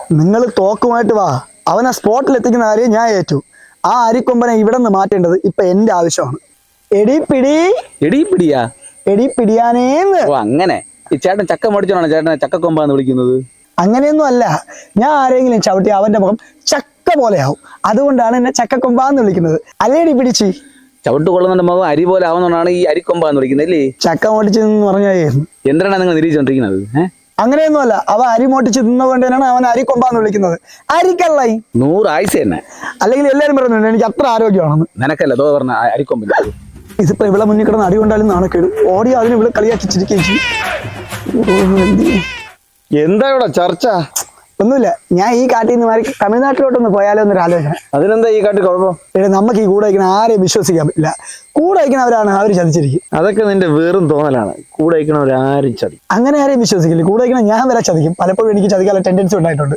നിങ്ങൾ തോക്കുമായിട്ട് വാ അവനെ സ്പോട്ടിൽ എത്തിക്കുന്ന കാര്യം ഞാൻ ഏറ്റു ആ അരിക്കൊമ്പനെ ഇവിടെ നിന്ന് മാറ്റേണ്ടത് ഇപ്പൊ എന്റെ ആവശ്യമാണ് എടി പിടി എടീ പിടിയാ എടി പിടിയാനേന്ന് ഓ അങ്ങനെ ഈ ചേട്ടൻ ചക്ക മേടിച്ചോണോ ചേട്ടനെ ചക്കക്കൊമ്പാന്ന് വിളിക്കുന്നത് അങ്ങനെയൊന്നും അല്ല ഞാൻ ആരെങ്കിലും ചവിട്ടി അവന്റെ മുഖം ചക്ക പോലെയാവും അതുകൊണ്ടാണ് എന്നെ ചക്കക്കൊമ്പാന്ന് വിളിക്കുന്നത് അല്ലേടി പിടിച്ചി ചവിട്ട് കൊള്ളുന്നുണ്ട് മുഖം അരി പോലെ ആവുന്നതുകൊണ്ടാണ് ഈ അരിക്കൊമ്പാന്ന് വിളിക്കുന്നത് അല്ലേ ചക്ക മോട്ടിച്ചെന്ന് പറഞ്ഞായിരുന്നു എന്തിനാണ് നിങ്ങൾ നിരീക്ഷിച്ചോണ്ടിരിക്കുന്നത് ഏഹ് അങ്ങനെയൊന്നും അല്ല അവ അരി മോട്ടിച്ച് തിന്നുകൊണ്ട് തന്നെയാണ് അവൻ അരിക്കൊമ്പാന്ന് വിളിക്കുന്നത് അരിക്കള്ളായി നൂറ് ആയുസ് തന്നെ അല്ലെങ്കിൽ എല്ലാവരും പറയുന്നുണ്ട് എനിക്ക് അത്ര ആരോഗ്യമാണെന്ന് നിനക്കല്ല ദോ പറഞ്ഞ ആ അരിക്കൊമ്പില്ല ഇതിപ്പോ ഇവിടെ മുന്നിൽ കിടന്ന് അടി കൊണ്ടാലും നാണക്കേട് ഓടി അതിന് ഇവിടെ കളിയാക്കി ചിരിക്കുകയും ചെയ്യും ഓ, എന്ത് ചെയ്യും? എന്താ ഇവിടെ ചർച്ച ഒന്നുമില്ല ഞാൻ ഈ കാട്ടിൽ നിന്ന് മാറി തമിഴ്നാട്ടിലോട്ടൊന്ന് പോയാലോ എന്നൊരു ആലോചന അതിനെന്താ ഈ കാട്ടി കുഴപ്പം എടേ നമുക്ക് ഈ കൂടെ വയ്ക്കുന്ന ആരെയും വിശ്വസിക്കാൻ പറ്റില്ല കൂടെ വയ്ക്കുന്നവരാണ് അവർ ചതിച്ചിരിക്കും അതൊക്കെ നിന്റെ വെറും തോന്നലാണ് കൂടെ അയക്കണവരാരും ചതി അങ്ങനെ ആരെയും വിശ്വസിക്കില്ല കൂടെ വയ്ക്കുന്ന ഞാൻ വരെ ചതിക്കും പലപ്പോഴും എനിക്ക് ചതിക്കാനുള്ള ടെൻഡൻസി ഉണ്ടായിട്ടുണ്ട്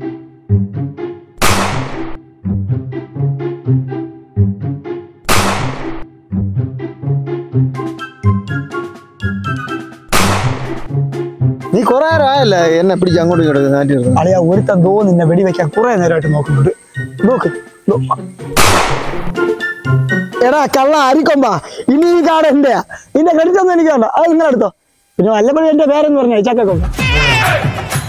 നീ കുറെ നേരം ആയല്ല എന്നെ പിടിച്ച് അങ്ങോട്ടും ഇങ്ങോട്ടും മാറ്റി നിർത്തുന്നത് അളിയാ ഒരുത്തൻ ദോ നിന്നെ വെടിവെക്കാൻ കുറെ നേരമായിട്ട് നോക്കുന്നുണ്ട് നോക്ക് ദോ. എടാ കള്ള അരിക്കൊമ്പാ ഇനി ഈ കാട് എന്റെയാ നിന്റെ കടിച്ചൊന്നും എനിക്ക് വേണ്ട അത് നിങ്ങളെടുത്തോ പിന്നെ വല്ലപ്പോഴും എന്റെ പേരെന്ന് പറഞ്ഞാ ചക്കക്കൊമ്പ